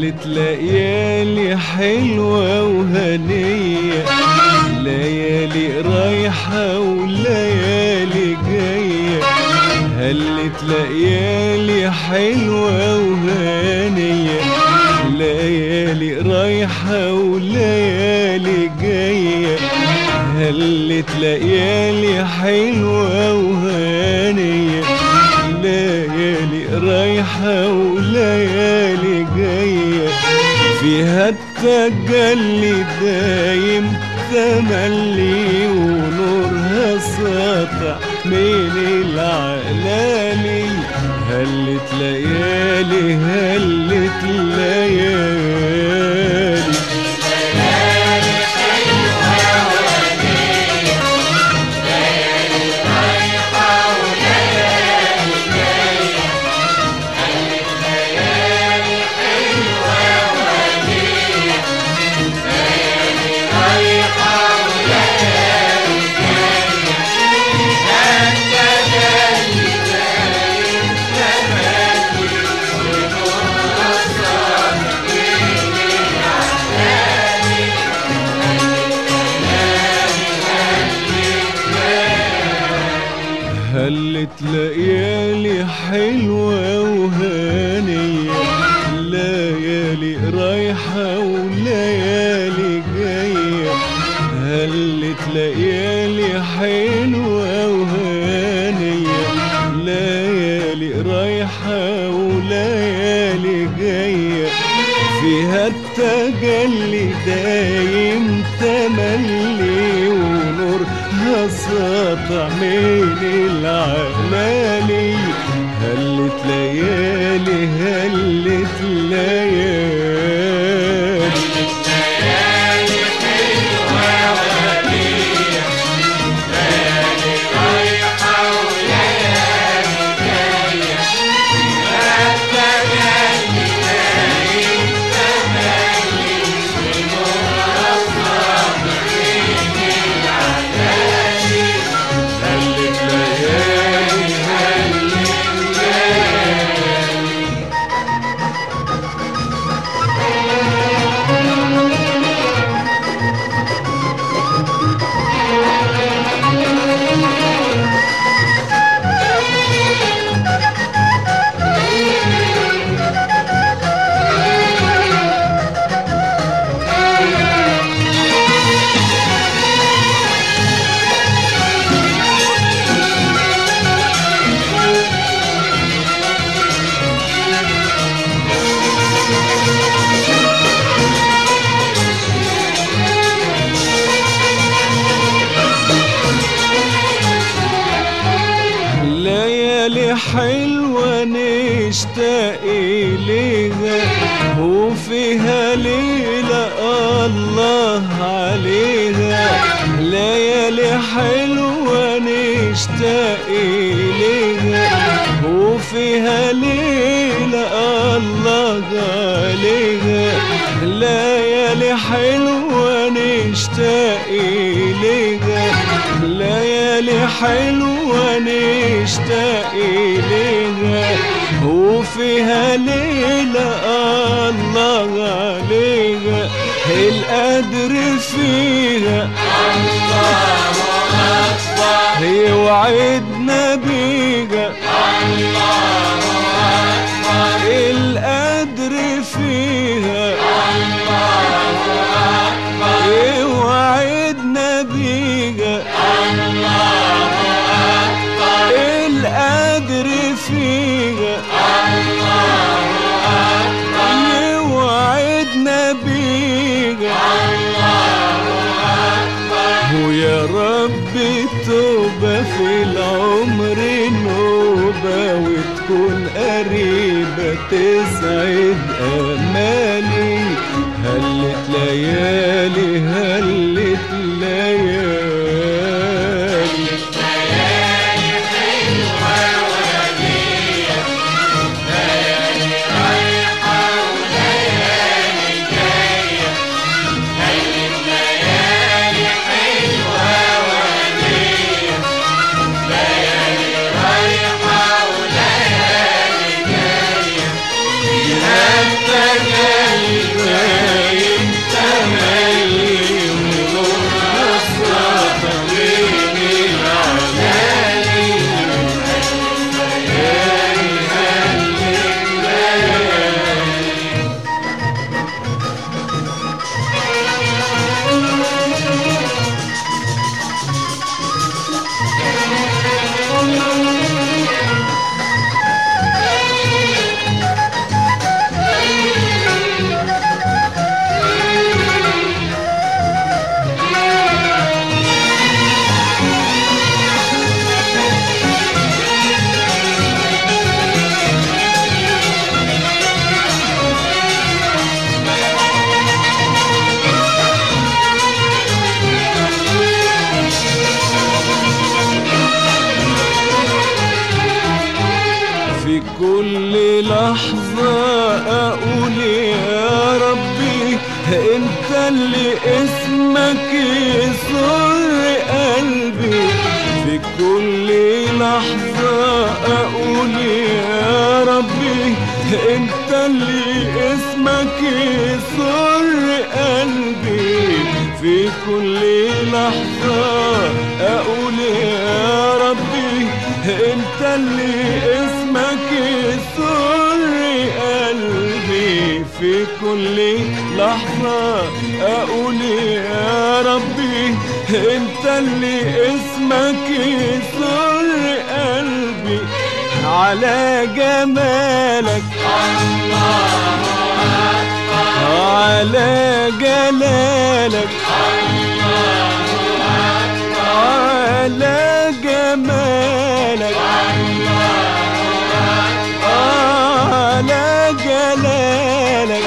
هلت ليالي حلوة وهنية ليالي رايحة وليالي جاية هلت ليالي حلوة وهنية ليالي رايحة وليالي جاية هلت ليالي حلوة وهانية ليالي رايحة وليالي جاية فيها التجلي دايم تملي ونورها ساطع من العلالي هلت ليالي هلت ليالي هلت ليالي حلوة وهانية ليالي رايحة وليالي جاية هلت ليالي حلوة وهانية ليالي رايحة وليالي جاية فيها التجلي دايم تملي ونورها ساطع من العلالي هلت ليالي هلت ليالي هلت ليالي هلت ليالي ليالي حلوة نشتاق إليها وفيها ليلة الله عليها ليالي حلوة نشتاق إليها وفيها ليلة الله عليها ليالي حلوة نشتاق إليها ليالي حلوة نشتاق إليها وفيها ليلة الله عليها القدر فيها يوعدنا بيها القدر فيها يوعدنا بيها القدر فيها يوعدنا بيها ويا رب توبة في العمر نوبة وتكون قريبة تسعد أمالي هلت ليالي هلت ليالي التجلي اللي اسمك يسر قلبي في كل لحظة أقول يا ربي انت اللي اسمك يسر قلبي في كل لحظة أقول يا ربي انت اللي اسمك يسر قلبي في كل لحظة أقول يا ربي انت اللي اسمك يسر قلبي على جمالك على جلالك على جمالك على جلالك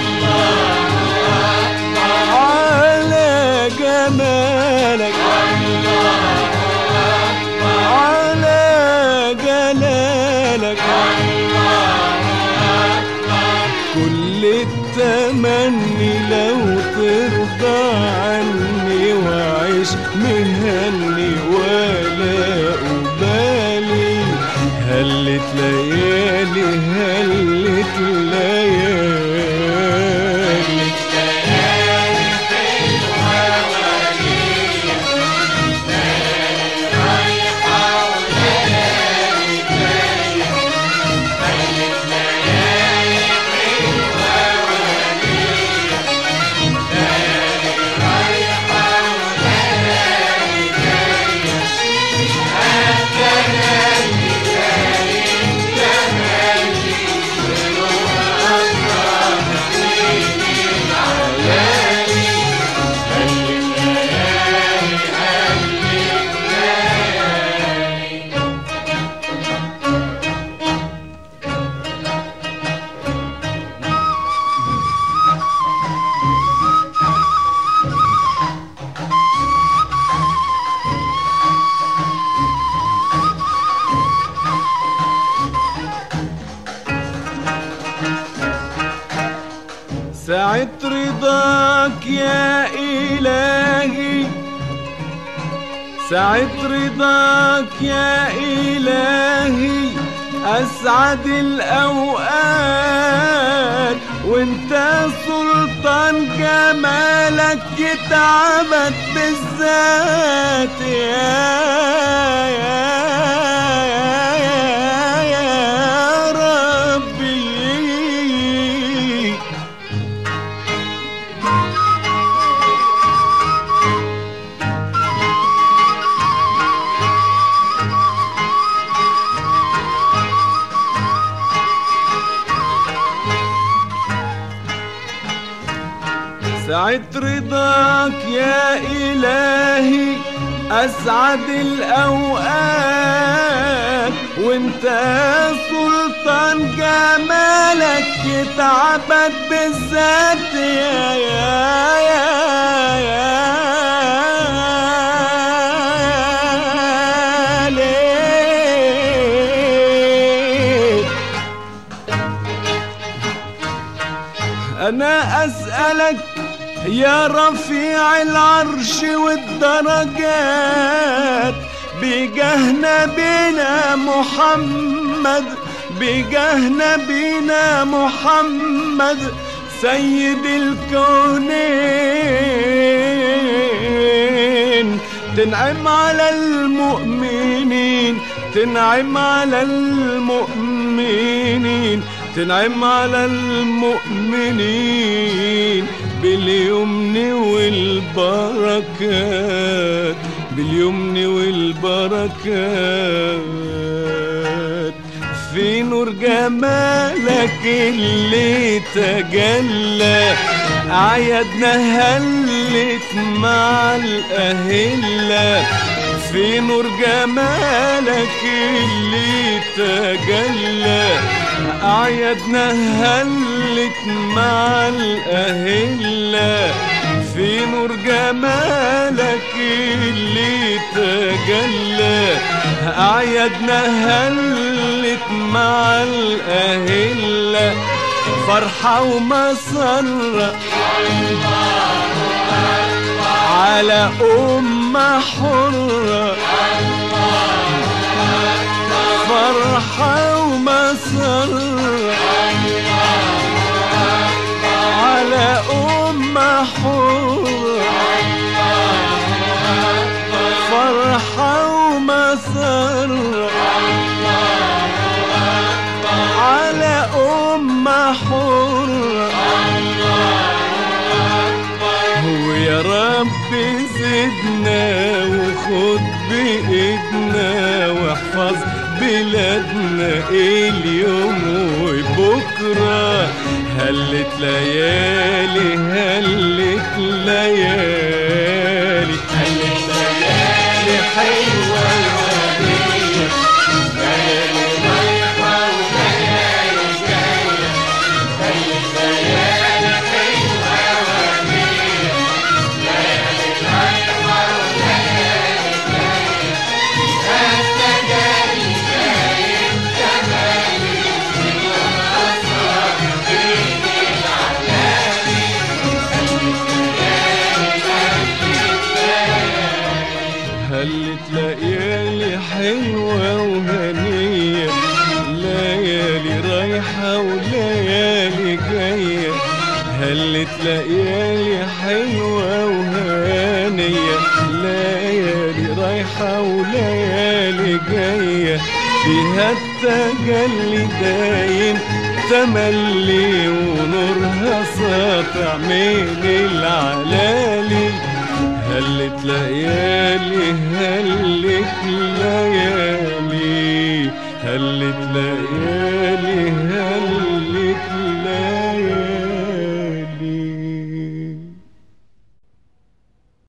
على جمالك على جلالك كل التمني لو ترضى عني وعيش مهني ولا أبالي هلت ليالي هلت ليالي ساعة رضاك يا إلهي ساعة رضاك يا إلهي أسعد الأوقات وانت سلطان جمالك يتعبد بالذات يا يا يا يا, يا ربي ساعة رضاك يا إلهي أسعد الأوقات وانت سلطان جمالك يتعبد بالذات يا يا يا يا ليل أنا أسألك يا رفيع العرش والدرجات بجاه نبينا محمد بجاه نبينا محمد سيد الكونين تنعم على المؤمنين تنعم على المؤمنين تنعم على المؤمنين باليمن والبركات باليمن والبركات في نور جمالك اللي تجلى أعيادنا هلت مع الأهلة في نور جمالك اللي تجلى أعيادنا هلت مع الأهلة في نور جمالك اللي تجلى أعيادنا هلت مع الأهلة فرحة ومسرة على أمة حرة فرحة ومسرة على أمة حرة فرحة ومسرة على أمة حرة ويا رب زدنا وخد بإيدنا واحفظ بلادنا اليوم وبكرة هلت ليالي هلت ليالي هلت ليالي حلوة وهدية ليالي رايحة وليالي جاية هلت ليالي حلوة وهدية ليالي رايحة وليالي جاية التجاري جايب جمالي اليوم أسرار بين العلالي هلت ليالي حلوة وهنية ليالي رايحة وليالي جاية هلت ليالي حلوة وهانية ليالي رايحة وليالي جاية فيها التجلي دايم تملي ونورها ساطع من العلالي هلت ليالي هلت ليالي هلت ليالي